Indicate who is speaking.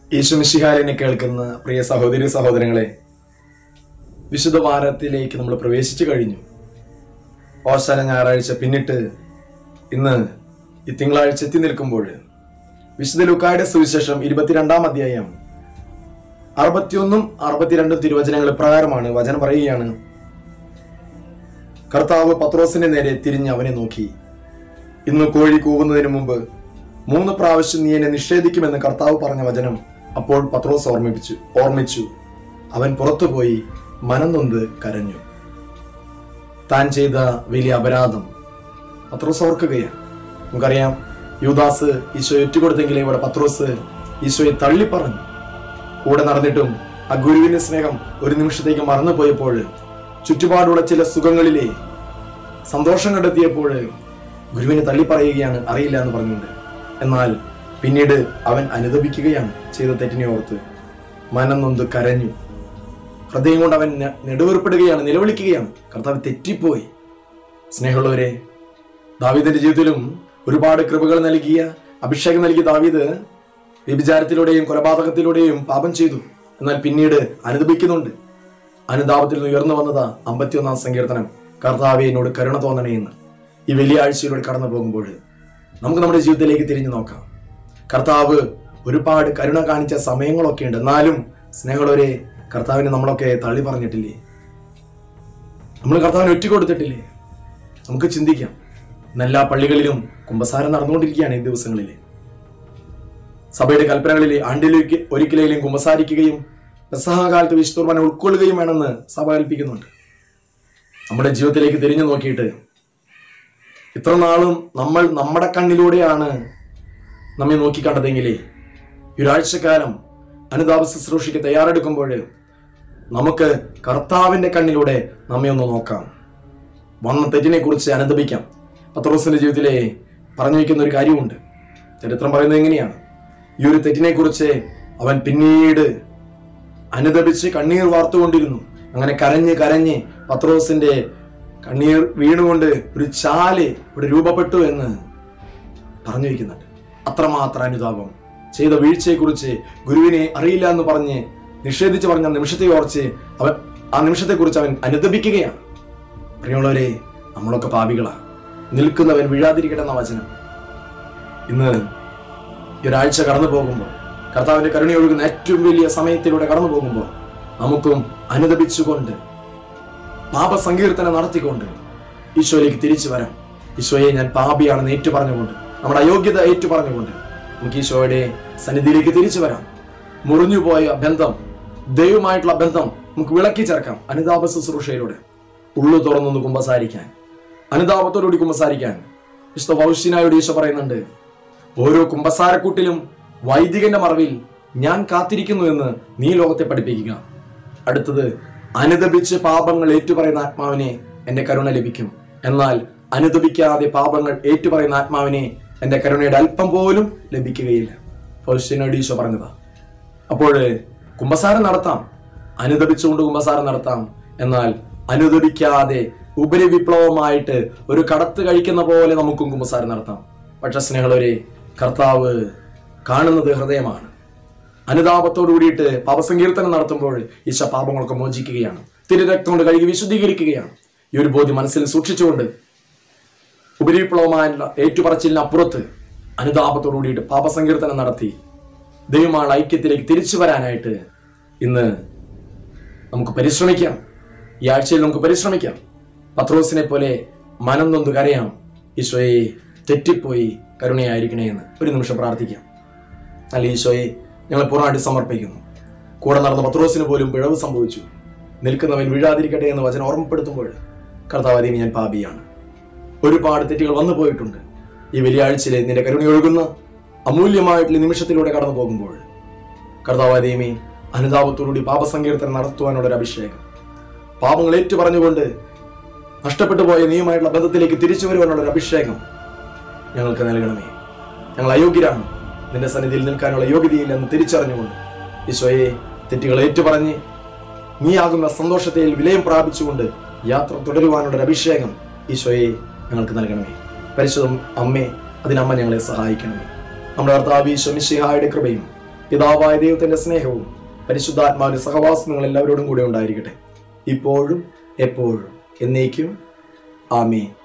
Speaker 1: യേശുമിശിഹാലിനെ കേൾക്കുന്ന പ്രിയ സഹോദരി സഹോദരങ്ങളെ വിശുദ്ധ വാരത്തിലേക്ക് നമ്മൾ പ്രവേശിച്ചു കഴിഞ്ഞു ഓശാന ഞായറാഴ്ച പിന്നിട്ട് ഇന്ന് ഈ തിങ്കളാഴ്ച എത്തി നിൽക്കുമ്പോൾ വിശുദ്ധ ലുക്കായുടെ സുവിശേഷം ഇരുപത്തിരണ്ടാം അധ്യായം അറുപത്തിയൊന്നും അറുപത്തിരണ്ടും തിരുവചനങ്ങൾ പ്രകാരമാണ് വചനം പറയുകയാണ് കർത്താവ് പത്രോസിന്റെ നേരെ തിരിഞ്ഞ് അവനെ നോക്കി ഇന്ന് കോഴി കൂവുന്നതിന് മുമ്പ് മൂന്ന് പ്രാവശ്യം നീ എന്നെ നിഷേധിക്കുമെന്ന് കർത്താവ് പറഞ്ഞ വചനം അപ്പോൾ പത്രോസ് ഓർമ്മിപ്പിച്ചു ഓർമ്മിച്ചു അവൻ പുറത്തുപോയി മനം നൊന്ത് കരഞ്ഞു താൻ ചെയ്ത വലിയ അപരാധം പത്രോസ് ഓർക്കുകയാണ് നമുക്കറിയാം യൂദാസ് ഈശോ ഏറ്റുകൊടുത്തെങ്കിലേ ഇവിടെ പത്രോസ് ഈശോയെ തള്ളി പറഞ്ഞു കൂടെ നടന്നിട്ടും ആ ഗുരുവിന്റെ സ്നേഹം ഒരു നിമിഷത്തേക്ക് മറന്നുപോയപ്പോൾ ചുറ്റുപാടുള്ള ചില സുഖങ്ങളിലെ സന്തോഷം കണ്ടെത്തിയപ്പോൾ ഗുരുവിനെ തള്ളി പറയുകയാണ് അറിയില്ല എന്ന് പറഞ്ഞുകൊണ്ട് എന്നാൽ പിന്നീട് അവൻ അനുദപിക്കുകയാണ് ചെയ്ത തെറ്റിനെ ഓർത്ത് മനം നൊന്ത് കരഞ്ഞു ഹൃദയം കൊണ്ട് അവൻ നെ- നെടുവേർപ്പെടുകയാണ് നിലവിളിക്കുകയാണ് കർത്താവ് തെറ്റിപ്പോയി സ്നേഹമുള്ളവരെ ദാവീദിന്റെ ജീവിതത്തിലും ഒരുപാട് കൃപകൾ നൽകിയ അഭിഷേകം നൽകിയ ദാവീദ് വ്യഭിചാരത്തിലൂടെയും കൊലപാതകത്തിലൂടെയും പാപം ചെയ്തു എന്നാൽ പിന്നീട് അനുദപിക്കുന്നുണ്ട് അനുതാപത്തിൽ നിന്ന് ഉയർന്നു വന്നതാ അമ്പത്തിയൊന്നാം സങ്കീർത്തനം കർത്താവെ എന്നോട് കരുണ തോന്നണേ എന്ന് ഈ വലിയ ആഴ്ചയിലൂടെ കടന്നു പോകുമ്പോൾ നമുക്ക് നമ്മുടെ ജീവിതത്തിലേക്ക് തിരിഞ്ഞു നോക്കാം കർത്താവ് ഒരുപാട് കരുണ കാണിച്ച സമയങ്ങളൊക്കെ ഉണ്ട് എന്നാലും സ്നേഹമുള്ളവരെ കർത്താവിനെ നമ്മളൊക്കെ തള്ളി പറഞ്ഞിട്ടില്ലേ നമ്മൾ കർത്താവിനെ ഒറ്റ കൊടുത്തിട്ടില്ലേ നമുക്ക് ചിന്തിക്കാം ഇന്ന് എല്ലാ പള്ളികളിലും കുമ്പസാരം നടന്നുകൊണ്ടിരിക്കുകയാണ് ഈ ദിവസങ്ങളിൽ സഭയുടെ കൽപ്പനകളിൽ ആണ്ടിലേക്ക് ഒരിക്കലെങ്കിലും കുമ്പസാരിക്കുകയും പ്രസംഗകാലത്ത് വിശുദ്ധർമാനെ ഉൾക്കൊള്ളുകയും വേണമെന്ന് സഭ കൽപ്പിക്കുന്നുണ്ട് നമ്മുടെ ജീവിതത്തിലേക്ക് തിരിഞ്ഞു നോക്കിയിട്ട് ഇത്ര നാളും നമ്മൾ നമ്മുടെ കണ്ണിലൂടെയാണ് നമ്മെ നോക്കിക്കണ്ടതെങ്കിലേ ഈ ഒരാഴ്ചക്കാലം അനുതാപ ശുശ്രൂഷയ്ക്ക് തയ്യാറെടുക്കുമ്പോൾ നമുക്ക് കർത്താവിന്റെ കണ്ണിലൂടെ നമ്മെ ഒന്ന് നോക്കാം വന്ന തെറ്റിനെ കുറിച്ച് അനുദപിക്കാം പത്രോസിന്റെ ജീവിതത്തിലെ പറഞ്ഞു വയ്ക്കുന്ന ഒരു കാര്യമുണ്ട് ചരിത്രം പറയുന്നത് എങ്ങനെയാണ് ഈ ഒരു തെറ്റിനെ കുറിച്ച് അവൻ പിന്നീട് അനുദപിച്ച് കണ്ണീർ വാർത്തുകൊണ്ടിരുന്നു അങ്ങനെ കരഞ്ഞ് കരഞ്ഞ് പത്രോസിന്റെ കണ്ണീർ വീണുകൊണ്ട് ഒരു ചാല് ഇവിടെ രൂപപ്പെട്ടു എന്ന് പറഞ്ഞു വയ്ക്കുന്നുണ്ട് അത്രമാത്രം അനുതാപം ചെയ്ത വീഴ്ചയെക്കുറിച്ച് ഗുരുവിനെ അറിയില്ല എന്ന് പറഞ്ഞ് നിഷേധിച്ച് പറഞ്ഞ നിമിഷത്തെ ഓർച്ച് അവൻ ആ നിമിഷത്തെക്കുറിച്ച് അവൻ അനുദപിക്കുകയാണ് പ്രിയമുള്ളവരെ നമ്മളൊക്കെ പാപികളാ നിൽക്കുന്നവൻ വീഴാതിരിക്കട്ടെ എന്ന വചനം ഇന്ന് ഈ ഒരാഴ്ച കടന്നു പോകുമ്പോൾ കർത്താവിന്റെ കരുണയൊഴുകുന്ന ഏറ്റവും വലിയ സമയത്തിലൂടെ കടന്നു പോകുമ്പോൾ നമുക്കും അനുദപിച്ചുകൊണ്ട് പാപസങ്കീർത്തനം നടത്തിക്കൊണ്ട് ഈശോയിലേക്ക് തിരിച്ചു വരാം ഈശോയെ ഞാൻ പാപിയാണെന്ന് ഏറ്റു പറഞ്ഞുകൊണ്ട് നമ്മുടെ അയോഗ്യത ഏറ്റു പറഞ്ഞുകൊണ്ട് നമുക്ക് ഈശോയുടെ സന്നിധിയിലേക്ക് തിരിച്ചു വരാം മുറിഞ്ഞുപോയ ബന്ധം ദൈവമായിട്ടുള്ള ബന്ധം നമുക്ക് വിളക്കി ചേർക്കാം അനുതാപ ശുശ്രൂഷയിലൂടെ ഉള്ളു തുറന്നൊന്ന് കുമ്പസാരിക്കാൻ അനുതാപത്തോടുകൂടി കുമ്പസാരിക്കാൻ വിശുദ്ധ വൗഷ്യനായോട് ഈശോ പറയുന്നുണ്ട് ഓരോ കുമ്പസാരക്കൂട്ടിലും വൈദികന്റെ മറവിൽ ഞാൻ കാത്തിരിക്കുന്നു എന്ന് നീ ലോകത്തെ പഠിപ്പിക്കുക അടുത്തത് അനുദപിച്ച് പാപങ്ങൾ ഏറ്റുപറയുന്ന ആത്മാവിനെ എന്റെ കരുണ ലഭിക്കും എന്നാൽ അനുദപിക്കാതെ പാപങ്ങൾ ഏറ്റുപറയുന്ന ആത്മാവിനെ എന്റെ കരുണയുടെ അല്പം പോലും ലഭിക്കുകയില്ല ഫൗസ്റ്റിനോട് ഈശോ പറഞ്ഞതാ അപ്പോൾ കുമ്പസാരം നടത്താം അനുദപിച്ചുകൊണ്ട് കുമ്പസാരം നടത്താം എന്നാൽ അനുദപിക്കാതെ ഉപരിവിപ്ലവമായിട്ട് ഒരു കടത്ത് കഴിക്കുന്ന പോലെ നമുക്കും കുമ്പസാരം നടത്താം പക്ഷെ സ്നേഹമുള്ളവരെ കർത്താവ് കാണുന്നത് ഹൃദയമാണ് അനുതാപത്തോടു കൂടിയിട്ട് പാപസങ്കീർത്തനം നടത്തുമ്പോൾ ഈശോ പാപങ്ങളൊക്കെ മോചിക്കുകയാണ് തിരുരക്തം കൊണ്ട് കഴുകി വിശുദ്ധീകരിക്കുകയാണ് ഈ ഒരു ബോധ്യം മനസ്സിൽ സൂക്ഷിച്ചുകൊണ്ട് ഉപരിവിപ്ലവമായുള്ള ഏറ്റുപറച്ചിലിന് അപ്പുറത്ത് അനുതാപത്തോടു കൂടിയിട്ട് പാപസങ്കീർത്തനം നടത്തി ദൈവമാണ് ഐക്യത്തിലേക്ക് തിരിച്ചു വരാനായിട്ട് ഇന്ന് നമുക്ക് പരിശ്രമിക്കാം ഈ ആഴ്ചയിൽ നമുക്ക് പരിശ്രമിക്കാം പത്രോസിനെ പോലെ മനം നൊന്ത് കരയാം ഈശോയെ തെറ്റിപ്പോയി കരുണയായിരിക്കണേ എന്ന് ഒരു നിമിഷം പ്രാർത്ഥിക്കാം അല്ല ഈശോയെ ഞങ്ങൾ പൂർണ്ണമായിട്ട് സമർപ്പിക്കുന്നു കൂടെ നടന്ന പത്രോസിന് പോലും പിഴവ് സംഭവിച്ചു നിൽക്കുന്നവൻ വീഴാതിരിക്കട്ടെ എന്ന് വചനം ഓർമ്മപ്പെടുത്തുമ്പോൾ കർത്താവാദീന് ഞാൻ പാപിയാണ് ഒരുപാട് തെറ്റുകൾ വന്നു പോയിട്ടുണ്ട് ഈ വെള്ളിയാഴ്ചയിലെ നിന്റെ കരുണയൊഴുകുന്ന അമൂല്യമായിട്ടുള്ള നിമിഷത്തിലൂടെ കടന്നു പോകുമ്പോൾ കർത്താവാദീമി അനുതാപത്തോടുകൂടി പാപസങ്കീർത്തനം നടത്തുവാനുള്ള ഒരു അഭിഷേകം പാപങ്ങൾ ഏറ്റു പറഞ്ഞുകൊണ്ട് നഷ്ടപ്പെട്ടു പോയ നീയുമായിട്ടുള്ള ബന്ധത്തിലേക്ക് തിരിച്ചു വരുവാനുള്ള ഒരു അഭിഷേകം ഞങ്ങൾക്ക് നൽകണമേ ഞങ്ങൾ അയോഗ്യരാണ് നിന്റെ സന്നിധിയിൽ നിൽക്കാനുള്ള യോഗ്യതയില്ലെന്ന് തിരിച്ചറിഞ്ഞുകൊണ്ട് ഈശോയെ തെറ്റുകൾ ഏറ്റുപറഞ്ഞ് നീയാകുന്ന സന്തോഷത്തിൽ വിലയം പ്രാപിച്ചുകൊണ്ട് യാത്ര തുടരുവാനുള്ള ഒരു അഭിഷേകം ഈശോയെ ഞങ്ങൾക്ക് നൽകണമേ പരിശുദ്ധം അമ്മേ അതിനമ്മ ഞങ്ങളെ സഹായിക്കണമേ നമ്മുടെ കർത്താവ് ഈശോ മിശിഹായുടെ കൃപയും പിതാവായ ദൈവത്തിന്റെ സ്നേഹവും പരിശുദ്ധാത്മാവിന്റെ സഹവാസം നിങ്ങൾ എല്ലാവരോടും കൂടെ ഉണ്ടായിരിക്കട്ടെ ഇപ്പോഴും എപ്പോഴും എന്നേക്കും ആമേ